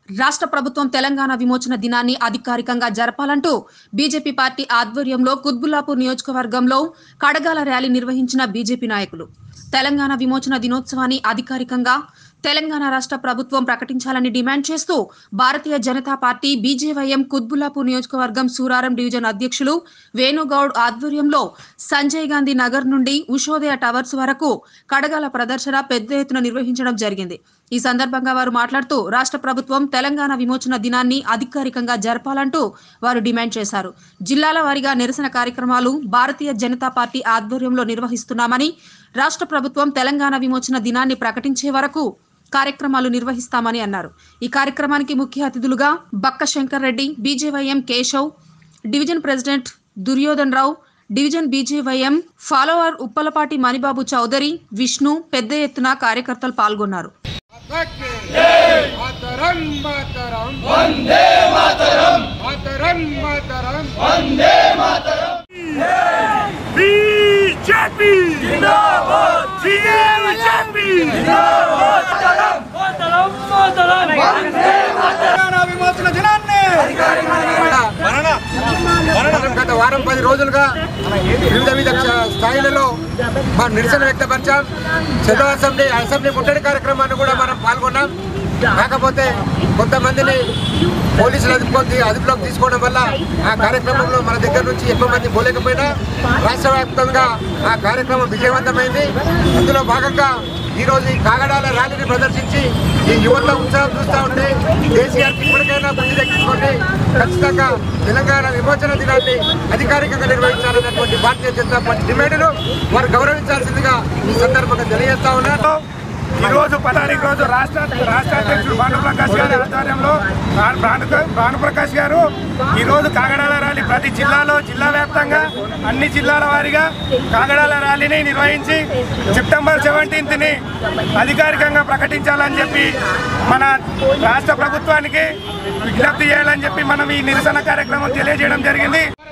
రాష్ట్ర ప్రభుత్వం తెలంగాణ విమోచన దినాన్ని అధికారికంగా జరపాలంటూ బీజేపీ పార్టీ ఆధ్వర్యంలో కుత్బుల్లాపూర్ నియోజకవర్గంలో కడగాల ర్యాలీ నిర్వహించిన బీజేపీ నాయకులు తెలంగాణ విమోచన దినోత్సవాన్ని అధికారికంగా తెలంగాణ రాష్ట్ర ప్రభుత్వం ప్రకటించాలని డిమాండ్ చేస్తూ భారతీయ జనతా పార్టీ బీజేవైఎం కుత్బుల్లాపూర్ నియోజకవర్గం సూరారం డివిజన్ అధ్యక్షులు వేణుగౌడ్ ఆధ్వర్యంలో సంజయ్ గాంధీ నగర్ నుండి ఉషోదయ టవర్స్ వరకు కడగాల ప్రదర్శన పెద్ద ఎత్తున నిర్వహించడం జరిగింది ఈ సందర్భంగా వారు మాట్లాడుతూ రాష్ట్ర ప్రభుత్వం తెలంగాణ విమోచన దినాన్ని అధికారికంగా జరపాలంటూ వారు డిమాండ్ చేశారు జిల్లాల వారీగా నిరసన కార్యక్రమాలు భారతీయ జనతా పార్టీ ఆధ్వర్యంలో నిర్వహిస్తున్నామని రాష్ట్ర ప్రభుత్వం తెలంగాణ విమోచన దినాన్ని ప్రకటించే వరకు కార్యక్రమాలు నిర్వహిస్తామని అన్నారు ఈ కార్యక్రమానికి ముఖ్య అతిథులుగా Bakka Shankar Reddy BJYM Keshav division president Duryodhan Rao division BJYM follower Uppalapati Manibabu Chowdary Vishnu పెద్ద ఎత్తున కార్యకర్తలు పాల్గొన్నారు మాతరం మాతరం వందే మాతరం మాతరం మాతరం వందే బీజేపీ జిందాబాద్ బీజేపీ జిందాబాద్ మాతరం మాతరం తెలంగాణ విమోచన దినాన్ని మనం గత వారం పది రోజులుగా వివిధ వివిధ స్థాయిలలో మనం నిరసన వ్యక్తపరిచాం చదువు అసెంబ్లీ అసెంబ్లీ ముట్టడి కార్యక్రమాన్ని కూడా మనం పాల్గొన్నాం కాకపోతే కొంతమందిని పోలీసులు అదుపులోకి అదుపులోకి తీసుకోవడం వల్ల ఆ కార్యక్రమంలో మన దగ్గర నుంచి ఎక్కువ మంది పోలేకపోయినా రాష్ట్ర వ్యాప్తంగా ఆ కార్యక్రమం విజయవంతమైంది అందులో భాగంగా ఈ రోజు ఈ కాగడాల ర్యాలీని ప్రదర్శించి ఈ యువత ఉత్సాహం చూస్తూ ఉంటే కేసీఆర్కి ఇప్పటికైనా బుద్ధి దక్కించుకోండి ఖచ్చితంగా తెలంగాణ విమోచన దినాన్ని అధికారికంగా నిర్వహించాలన్నటువంటి భారతీయ జనతా పార్టీ డిమాండ్ను వారు గౌరవించాల్సిందిగా ఈ సందర్భంగా తెలియజేస్తా ఉన్నారు ఈ రోజు పదానికి రోజు రాష్ట్ర రాష్ట్ర అధ్యక్షుడు భానుప్రకాష్ గారి ఆధ్వర్యంలో భాను- భాను- భానుప్రకాష్ గారు ఈ రోజు కాగడాల ర్యాలీ ప్రతి జిల్లాలో జిల్లా వ్యాప్తంగా అన్ని జిల్లాల వారీగా కాగడాల ర్యాలీని నిర్వహించి సెప్టెంబర్ సెవెంటీన్త్ ని అధికారికంగా ప్రకటించాలని చెప్పి మన రాష్ట్ర ప్రభుత్వానికి విజ్ఞప్తి చేయాలని చెప్పి మనం ఈ నిరసన కార్యక్రమం తెలియజేయడం జరిగింది